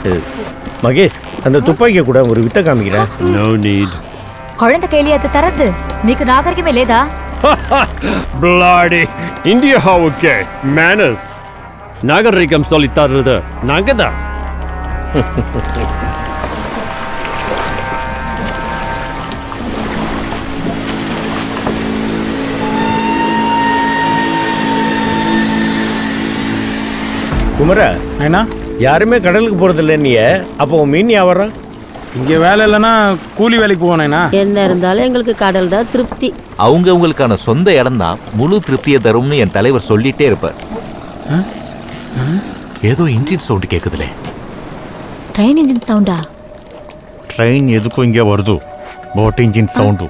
அஹ், மகேஷ் அந்த துப்பாக்கியை கூட ஒரு வித்த காமிக்கிறேன் No need. కొழంత కైలి అది తరద్దు మీకు నాగరికమే లేదా Bloody. India how okay. Manners. நாகரிகம் சொல்லி தர்றது நாங்க தான் குமரா ஏன்னா யாருமே கடலுக்கு போறதில்ல நீ அப்போ உன் மீன் வியாபாரம் இங்கே வேலை இல்லைன்னா கூலி வேலைக்கு போனேண்ணா என்ன இருந்தாலும் எங்களுக்கு கடல் தான் திருப்தி அவங்க உங்களுக்கான சொந்த இடம் தான் முழு திருப்தியை தரும்னு என் தலைவர் சொல்லிட்டே இருப்பார் ஏதோ இன்ஜின் சவுண்ட் கேக்குதுலே ట్రైన్ ఇంజిన్ సౌండా ట్రైన్ ఎదుకు ఇంకే వరదు boat engine sound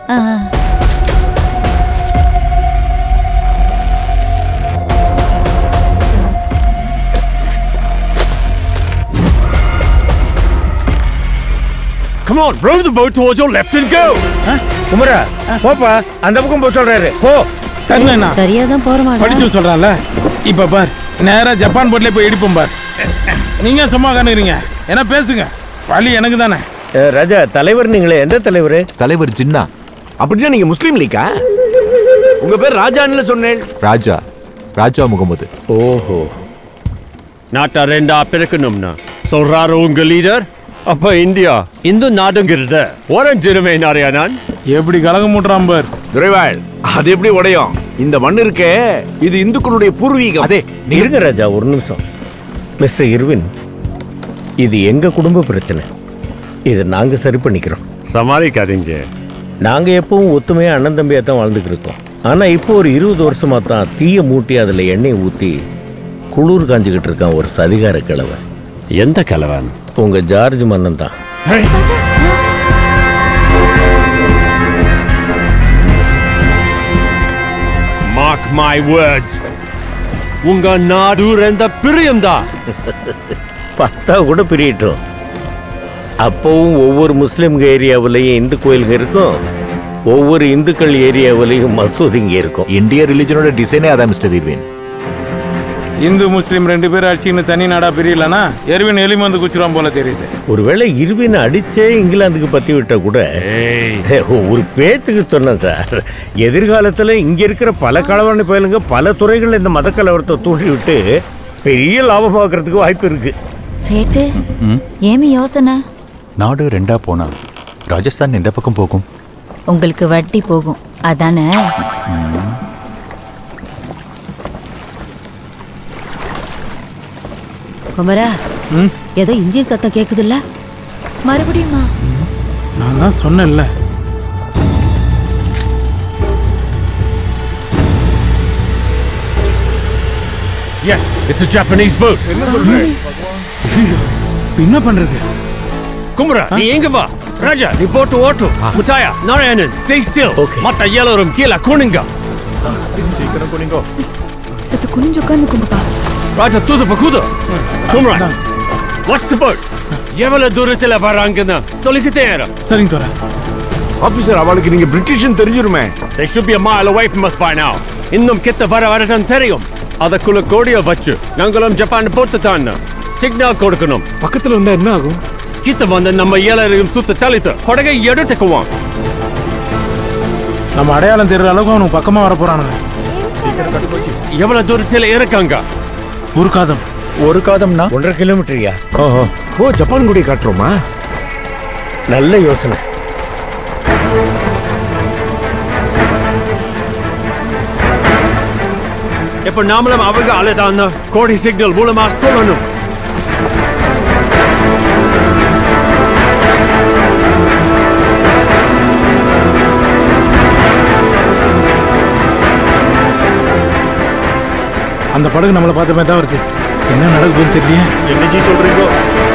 Come on, row the boat towards your left and go. குமரா போப்பா அந்த பக்கம் போக சொல்றாரு போ சரிண்ணா சரியா தான் போறோமா படிச்சு சொல்றான்ல இப்ப பார் நேரா ஜப்பான் போட்ல போய் இடிப்போம் பார் நீங்க சும்மா கண்ணுறீங்க ஏன்னா பேசுங்க வழி எனக்கு தானே அஹ், ராஜா தலைவர் நீங்களே எந்த தலைவர் தலைவர் ஜின்னா அப்படின்னா நீங்க முஸ்லீம் லீக்கா உங்க பேர் ராஜான்னு சொன்னேன் ராஜா ராஜா முகமது ஓஹோ நாட்டை ரெண்டா பிறக்கணும்னா சொல்றாரு உங்க லீடர் அப்ப இந்தியா இந்து நாடுங்கிறத உறைஞ்சிருமே நிறையா நான் எப்படி கலகம் மூட்டுறான் பார் துரைவாள் அது எப்படி உடையும் இந்த மண் இருக்கே இது இந்துக்களுடைய பூர்வீகம் அதே இருங்க ராஜா ஒரு நிமிஷம் மிஸ்டர் இருவின் இது எங்க குடும்ப பிரச்சனை இதை நாங்க சரி பண்ணிக்கிறோம் சமாளிக்காதீங்க நாங்க எப்பவும் ஒத்துமையா அண்ணன் தம்பியா தான் வாழ்ந்துட்டு இருக்கோம் ஆனா இப்போ ஒரு இருபது வருஷமா தான் தீய மூட்டி அதுல எண்ணெய் ஊத்தி குளிர் காஞ்சுக்கிட்டு இருக்கான் ஒரு சதிகார கிழவன் எந்த கலவன் உங்க ஜார்ஜ் மன்னன் தான் மார்க் மை வேர்ட்ஸ் உங்க நாடு ரெண்ட பிரியம் தான் பத்தா கூட பிரியட்டும் அப்பவும் ஒவ்வொரு முஸ்லிம்க ஏரியாவிலையும் இந்து கோயிலுங்க இருக்கும் ஒவ்வொரு இந்துக்கள் ஏரியாவிலையும் மசூதிங்க இருக்கும் இந்திய ரிலிஜனோட டிசைனே அதான் மிஸ்டர் இருவின் இந்து முஸ்லீம் ரெண்டு பேரும் அடிச்சுன்னு தனி நாடா பிரியலனா எருவின் எலிமந்து குச்சிருவான் போல தெரியுது ஒருவேளை இருவின் அடிச்சே இங்கிலாந்துக்கு பத்தி விட்டா கூட ஒரு பேச்சுக்கு சொன்னேன் சார் எதிர்காலத்துல இங்க இருக்கிற பல கலவரணி பயலுங்க பல துறைகள்ல இந்த மத கலவரத்தை தூண்டி விட்டு பெரிய லாபம் பார்க்கறதுக்கு வாய்ப்பு இருக்கு సేటు ఏమి యోసన நாடு ரெண்டா போனா ராஜஸ்தான் எந்த பக்கம் போகும் உங்களுக்கு வட்டி போகும் அதானே குமரா ஏதோ இன்ஜின் சத்தம் கேக்குதுல்ல மறுபடியுமா நான் தான் சொன்னேன்ல Yes, it's a Japanese boat. இப்ப என்ன பண்றது குமரா நீ எங்க வா ராஜா நீ போட்டு ஓட்டு Muthaiah Narayanan stay still Okay. மத்த எல்லாரும் கீழே குனிங்க சத்து குனிஞ்சு உட்காந்துக்குங்கப்பா ராஜா தூது பக்குது குமரா வாட்ச் தி போட் எவ்வளவு தூரத்துல வராங்கன்னு சொல்லிக்கிட்டே இரு சரிங்க தோற ஆபீசர் அவளுக்கு நீங்க பிரிட்டிஷ் தெரிஞ்சிருமே They should be a mile away from us by now. இன்னும் கிட்ட வர வரட்டும் தெரியும் அதுக்குள்ள கோடிய வச்சு நாங்களும் ஜப்பான் போட்டு தான் சிக்னல் கொடுக்கணும் பக்கத்துல வந்தா என்ன ஆகும் கிட்ட வந்து நம்ம ஏழரையும் சுத்த தளித்து படகை எடுத்துக்குவோம் நம்ம அடையாளம் தெரியுற அளவுக்கு அவனுக்கு பக்கமா வர போறானுங்க எவ்வளவு தூரத்துல இருக்காங்க ஒரு காதம் ஒரு காதம்னா ஒன்றரை கிலோமீட்டரியா ஓஹோ ஓ ஜப்பான் கொடி காட்டுறோமா நல்ல யோசனை இப்ப நாமளும் அவங்க அலைதான் கோடி சிக்னல் மூலமா சொல்லணும் அந்த படகு நம்மளை பார்த்த மாதிரி தான் வருது என்ன நடக்குதுன்னு தெரியலையே என்ன ஜி சொல்றீங்க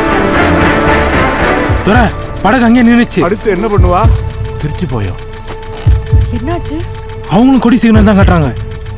துரை படகு அங்கேயே நின்னுச்சு அடுத்து என்ன பண்ணுவா திருச்சி போயோ என்னாச்சு அவங்களும் கொடி சிக்னல் தான் காட்டுறாங்க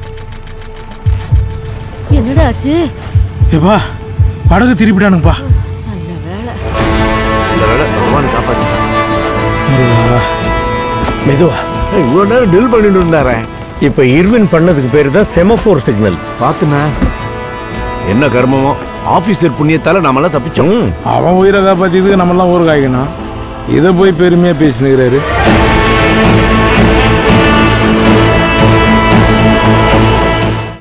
என்னடா ஆச்சு ஏப்பா படகு திருப்பிட்டானுங்கப்பா நல்ல வேலை இந்த வேலை பகவான் காப்பாத்திட்டான் முருகா. மெதுவா இவ்வளவு நேரம் டில் பண்ணிட்டு இருந்தாரே இப்ப இர்வின் பண்ணதுக்கு பேரு தான் செமஃபோர் சிக்னல் பாத்துன என்ன கர்மமோ ஆபீசர் புண்ணியத்தால நாமெல்லாம் தப்பிச்சோம் ம் அவன் உயிரை காப்பாத்தியதுக்கு நம்மலாம் ஊர் காய்க்கணும் இதை போய் பெருமையா பேசினுக்கிறாரு